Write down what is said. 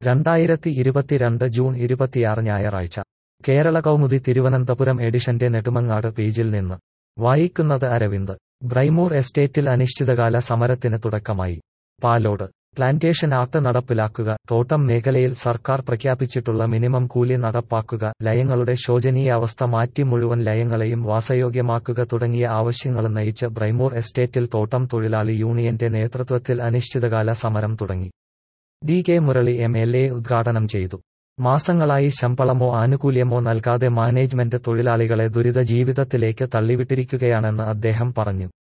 രണ്ടായിരത്തി ഇരുപത്തിരണ്ട് ജൂൺ ഇരുപത്തിയാറ് ഞായറാഴ്ച കേരള കൗമുദി തിരുവനന്തപുരം എഡിഷന്റെ നെടുമങ്ങാട് പേജിൽ നിന്ന് വായിക്കുന്നത് അരവിന്ദ് ബ്രൈമൂർ എസ്റ്റേറ്റിൽ അനിശ്ചിതകാല സമരത്തിന് തുടക്കമായി പാലോട് പ്ലാന്റേഷൻ ആക്ട് നടപ്പിലാക്കുക തോട്ടം മേഖലയിൽ സർക്കാർ പ്രഖ്യാപിച്ചിട്ടുള്ള മിനിമം കൂലി നടപ്പാക്കുക ലയങ്ങളുടെ ശോചനീയാവസ്ഥ മാറ്റി മുഴുവൻ ലയങ്ങളെയും വാസയോഗ്യമാക്കുക തുടങ്ങിയ ആവശ്യങ്ങൾ നയിച്ച് ബ്രൈമൂർ എസ്റ്റേറ്റിൽ തോട്ടം തൊഴിലാളി യൂണിയന്റെ നേതൃത്വത്തിൽ അനിശ്ചിതകാല സമരം തുടങ്ങി D K Murali M L A ഉദ്ഘാടനം ചെയ്തു മാസങ്ങളായി ശമ്പളമോ ആനുകൂല്യമോ നൽകാതെ മാനേജ്മെന്റ് തൊഴിലാളികളെ ദുരിത ജീവിതത്തിലേക്ക് തള്ളിവിട്ടിരിക്കുകയാണെന്ന് അദ്ദേഹം പറഞ്ഞു